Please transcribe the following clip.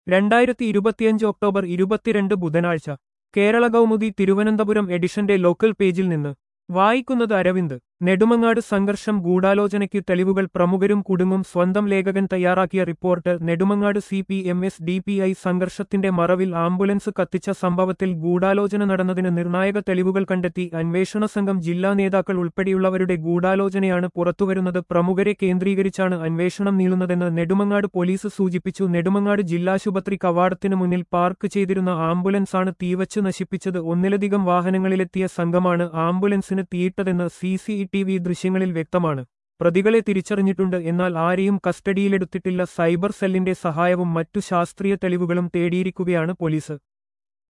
രണ്ടായിരത്തി ഇരുപത്തിയഞ്ച് ഒക്ടോബർ ഇരുപത്തിരണ്ട് ബുധനാഴ്ച കേരള കൗമുദി തിരുവനന്തപുരം എഡിഷന്റെ ലോക്കൽ പേജിൽ നിന്ന് വായിക്കുന്നത് അരവിന്ദ് നെടുമങ്ങാട് സംഘർഷം ഗൂഢാലോചനയ്ക്ക് തെളിവുകൾ പ്രമുഖരും കുടുങ്ങും സ്വന്തം ലേഖകൻ തയ്യാറാക്കിയ report Nedumangad C P M S D P I സംഘർഷത്തിന്റെ മറവിൽ ആംബുലൻസ് കത്തിച്ച സംഭവത്തിൽ ഗൂഢാലോചന നടന്നതിന് നിർണായക തെളിവുകൾ കണ്ടെത്തി അന്വേഷണ സംഘം ജില്ലാ നേതാക്കൾ ഉൾപ്പെടെയുള്ളവരുടെ ഗൂഢാലോചനയാണ് പുറത്തുവരുന്നത് പ്രമുഖരെ കേന്ദ്രീകരിച്ചാണ് അന്വേഷണം നീളുന്നതെന്ന് നെടുമങ്ങാട് പോലീസ് സൂചിപ്പിച്ചു നെടുമങ്ങാട് ജില്ലാശുപത്രി കവാടത്തിനു മുന്നിൽ പാർക്ക് ചെയ്തിരുന്ന ആംബുലൻസാണ് തീവച്ച് നശിപ്പിച്ചത് ഒന്നിലധികം വാഹനങ്ങളിലെത്തിയ സംഘമാണ് ആംബുലൻസിന് തീയിട്ടതെന്ന് സി സി ടി വി ദൃശ്യങ്ങളിൽ വ്യക്തമാണ് പ്രതികളെ തിരിച്ചറിഞ്ഞിട്ടുണ്ട് എന്നാൽ ആരെയും കസ്റ്റഡിയിലെടുത്തിട്ടില്ല സൈബർ സെല്ലിന്റെ സഹായവും മറ്റു ശാസ്ത്രീയ തെളിവുകളും തേടിയിരിക്കുകയാണ് പോലീസ്